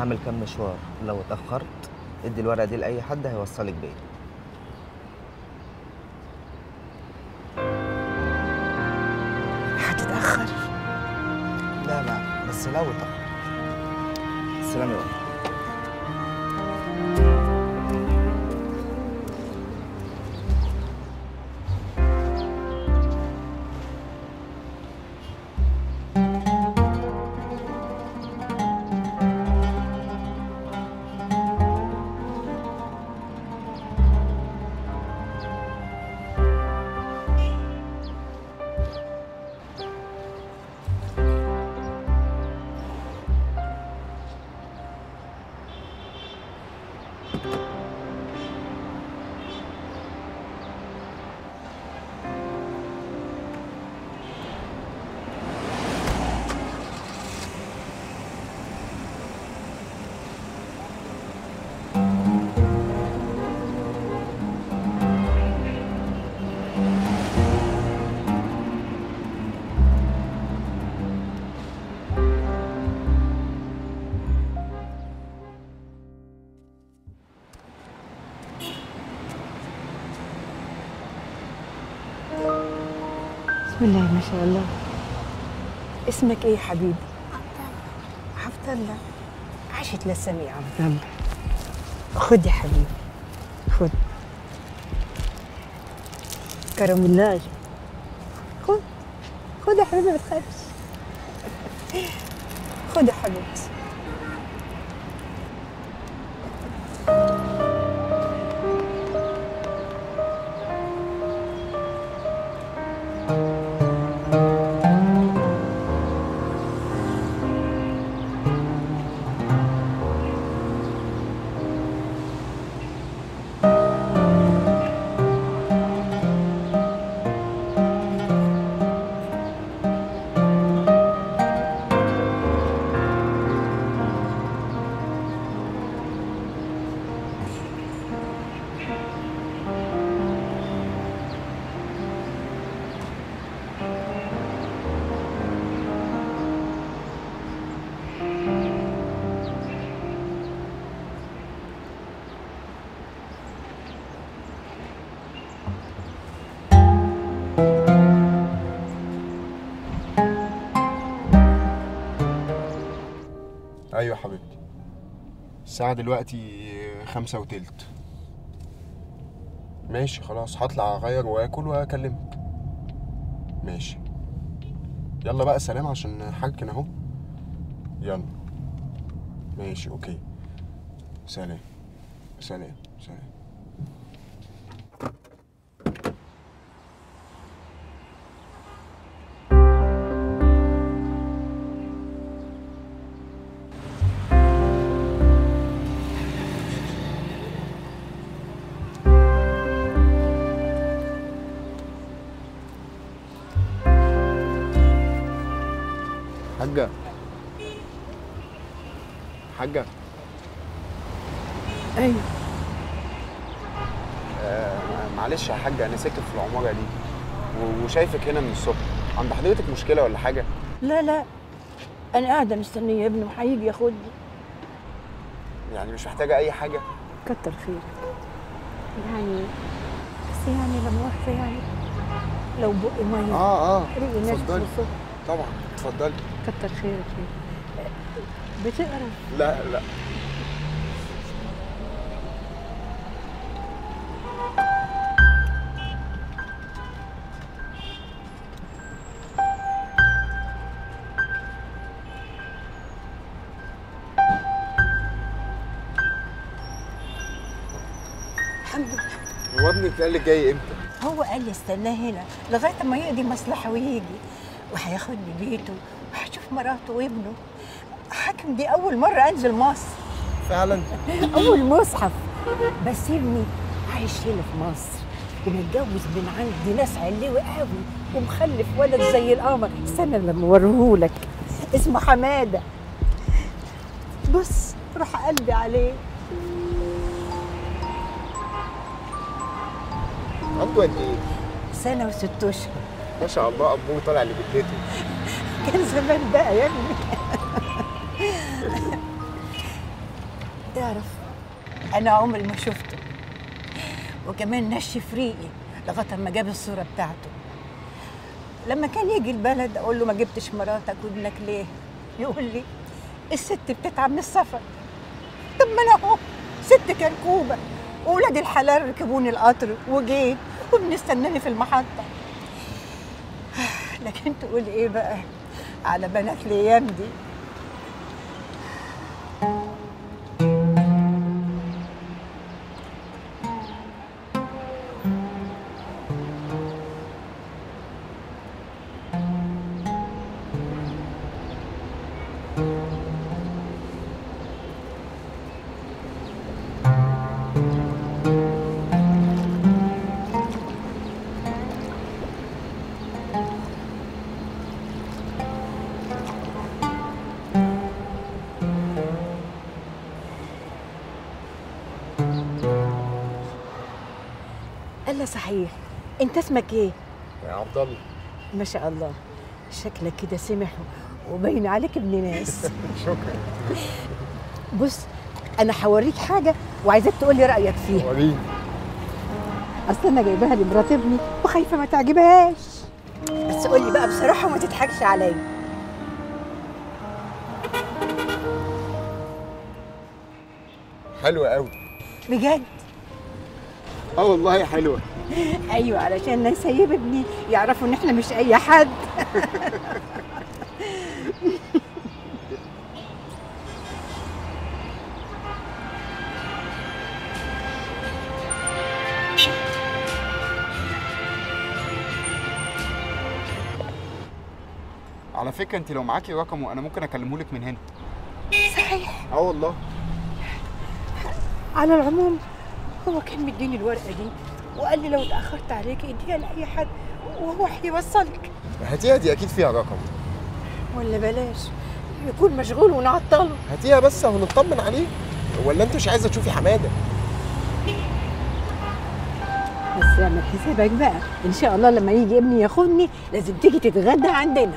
هعمل كام مشوار لو اتاخرت ادي الورقه دي لاي حد هيوصلك بيا هتتأخر لا لا بس لو اتاخرت سلام يا ولد بسم الله ما شاء الله اسمك ايه يا حبيبي عبد الله عاشت للسميع يا عبد الله خد يا حبيبي خد كرم الله خد خد يا حبيبي ما تخافش خد يا حبيبتي ايوه حبيبتي الساعة دلوقتي خمسة وتلت ماشي خلاص هطلع اغير واكل واكلمك ماشي يلا بقى سلام عشان حاجة اهو يلا ماشي اوكي سلام سلام سلام حاجة حاجة ايوه آه معلش يا حاجة أنا ساكن في العمارة دي و- وشايفك هنا من الصبح عند حضرتك مشكلة ولا حاجة؟ لا لا انا قاعده مستنيه ابني وهيجي ياخدني يعني مش محتاجة أي حاجة؟ كتر خيرك يعني بس يعني لا مؤاخذه يعني لو بقي ميه آه آه ريقي ناشف اتفضلي من الصبح طبعا اتفضلي كتر خيرك بتقرا لا لا الحمد لله هو ابنك قال لك جاي امتى؟ هو قال لي استناه هنا لغايه ما يقضي مصلحه ويجي وهياخدني بيته وهشوف مراته وابنه حاكم دي اول مره انزل مصر فعلا اول مصحف بس ابني عايش هنا في مصر ومتجوز من عند ناس علوي قوي ومخلف ولد زي القمر استنى لما اوريهولك اسمه حماده بص روح قلبي عليه عنده قد ايه؟ سنه وست اشهر ما شاء الله ابوه طالع لجدته كان زمان بقى يا ابني تعرف انا عمري ما شفته وكمان نشف ريقي لغايه ما جاب الصوره بتاعته لما كان يجي البلد اقول له ما جبتش مراتك وابنك ليه يقول لي الست بتتعب من السفر طب ما انا اهو ست كركوبه واولاد الحلال ركبوني القطر وجيت وبنستناني في المحطه لكن تقول ايه بقى على بنات الايام دي الا صحيح انت اسمك ايه يا عبد الله ما شاء الله شكلك كده سمح وباين عليك ابن ناس شكرا بص انا هوريك حاجه وعايزاك تقول لي رايك فيها وريني اصل انا جايباها لمرات ابني وخايفه ما تعجبهاش بس قول لي بقى بصراحه وما تضحكش عليا حلوة قوي بجد اه والله حلوة ايوه علشان نسيب ابني يعرفوا ان احنا مش اي حد على فكرة انت لو معاكي رقمه انا ممكن اكلمه لك من هنا صحيح اه والله على العموم هو كان مديني الورقه دي وقال لي لو اتاخرت عليك اديها لاي حد وهو هيوصلك هاتيها دي اكيد فيها رقم ولا بلاش يكون مشغول ونعطله هاتيها بس هنطمن عليه ولا انت مش عايزه تشوفي حماده بس اعمل حسابك بقى ان شاء الله لما يجي ابني ياخدني لازم تيجي تتغدى عندنا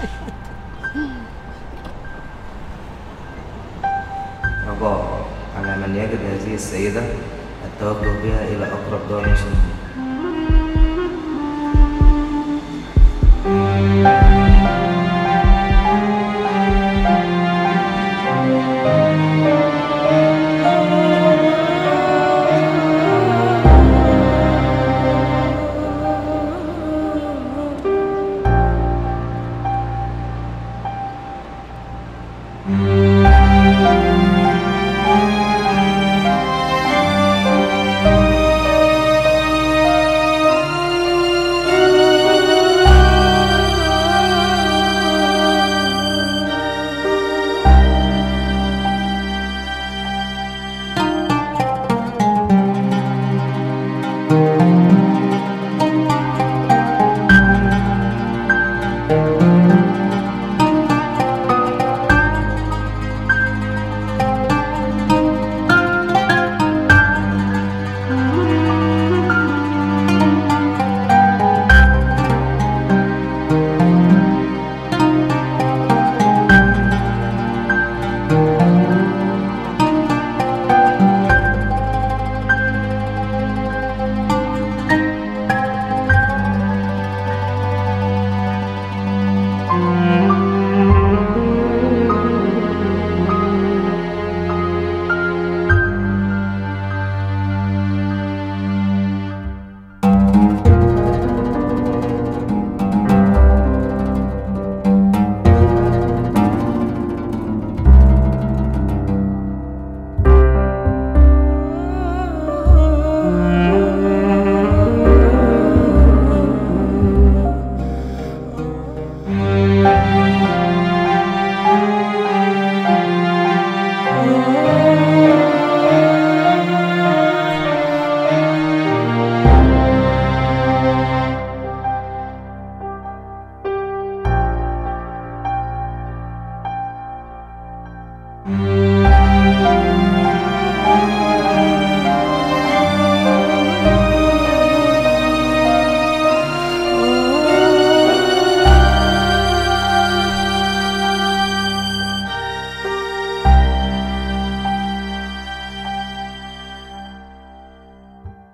رجاء على من يجد هذه السيدة التوجه بها إلى أقرب دار مسنين